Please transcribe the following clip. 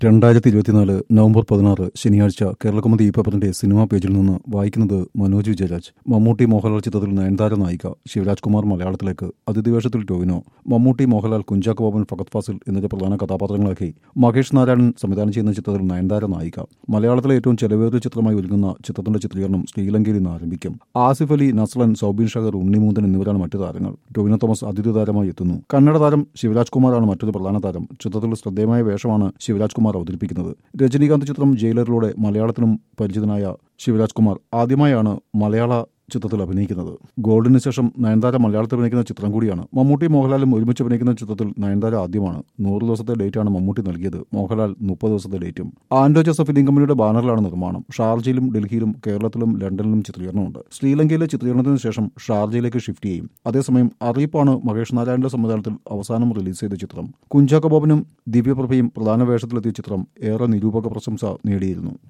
രണ്ടായിരത്തി ഇരുപത്തിനാല് നവംബർ പതിനാറ് ശനിയാഴ്ച കേരളകൗമുദി ഈ പേപ്പറിന്റെ സിനിമാ പേജിൽ നിന്ന് വായിക്കുന്നത് മനോജ് വിജയരാജ് മമ്മൂട്ടി മോഹൻലാൽ ചിത്രത്തിൽ നയൻതാര നായിക ശിവരാജ് കുമാർ മലയാളത്തിലേക്ക് അതിഥിവേഷത്തിൽ ടോവിനോ മമ്മൂട്ടി മോഹൻലാൽ കുഞ്ചാക്കോ ബോബൻ ഫഗത് ഫാസിൽ എന്നിവരെ പ്രധാന കഥാപാത്രങ്ങളാക്കി മഹേഷ് നാരായണൻ സംവിധാനം ചെയ്യുന്ന ചിത്രത്തിൽ നയൻതാര നായിക മലയാളത്തിലെ ഏറ്റവും ചെലവേറിയ ചിത്രമായി ഒരുങ്ങുന്ന ചിത്രത്തിന്റെ ചിത്രീകരണം ശ്രീലങ്കയിൽ ഇന്ന് ആരംഭിക്കും ആസിഫ് അലി നസ്ലൻ സൗബിൻ ഷഹർ ഉണ്ണിമൂന്തൻ എന്നിവരാണ് മറ്റു താരങ്ങൾ ടൊവിനോ തോമസ് അതിഥി താരമായി എത്തുന്നു കന്നഡ താരം ശിവരാജ് കുമാറാണ് മറ്റൊരു പ്രധാന താരം ചിത്രത്തിൽ ശ്രദ്ധേയമായ വേഷമാണ് ശിവരാജ് കുമാർ അവതരിപ്പിക്കുന്നത് രജനീകാന്ത് ചിത്രം ജയിലറിലൂടെ മലയാളത്തിലും പരിചിതനായ ശിവരാജ് കുമാർ ആദ്യമായാണ് മലയാള ചിത്രത്തിൽ അഭിനയിക്കുന്നത് ഗോൾഡിന് ശേഷം നയൻതാര മലയാളത്തിൽ അഭിനയിക്കുന്ന ചിത്രം കൂടിയാണ് മമ്മൂട്ടി മോഹൻലാലും ഒരുമിച്ച് അഭിനയിക്കുന്ന ചിത്രത്തിൽ നയൻതാര ആദ്യമാണ് നൂറ് ദിവസത്തെ ഡേറ്റാണ് മമ്മൂട്ടി നൽകിയത് മോഹൻലാൽ മുപ്പത് ദിവസത്തെ ഡേറ്റും ആൻഡോ ജോസഫ് ഫിലിം കമ്പനിയുടെ ബാനറിലാണ് നിർമ്മാണം ഷാർജയിലും ഡൽഹിയിലും കേരളത്തിലും ലണ്ടനിലും ചിത്രീകരണമുണ്ട് ശ്രീലങ്കയിലെ ചിത്രീകരണത്തിന് ശേഷം ഷാർജയിലേക്ക് ഷിഫ്റ്റ് ചെയ്യും അതേസമയം അറിയിപ്പാണ് മഹേഷ് നാരായണന്റെ സംവിധാനത്തിൽ അവസാനം റിലീസ് ചെയ്ത ചിത്രം കുഞ്ചാക്കോ ബോബനും ദിവ്യപ്രഭയും പ്രധാന വേഷത്തിലെത്തിയ ചിത്രം ഏറെ നിരൂപക പ്രശംസ നേടിയിരുന്നു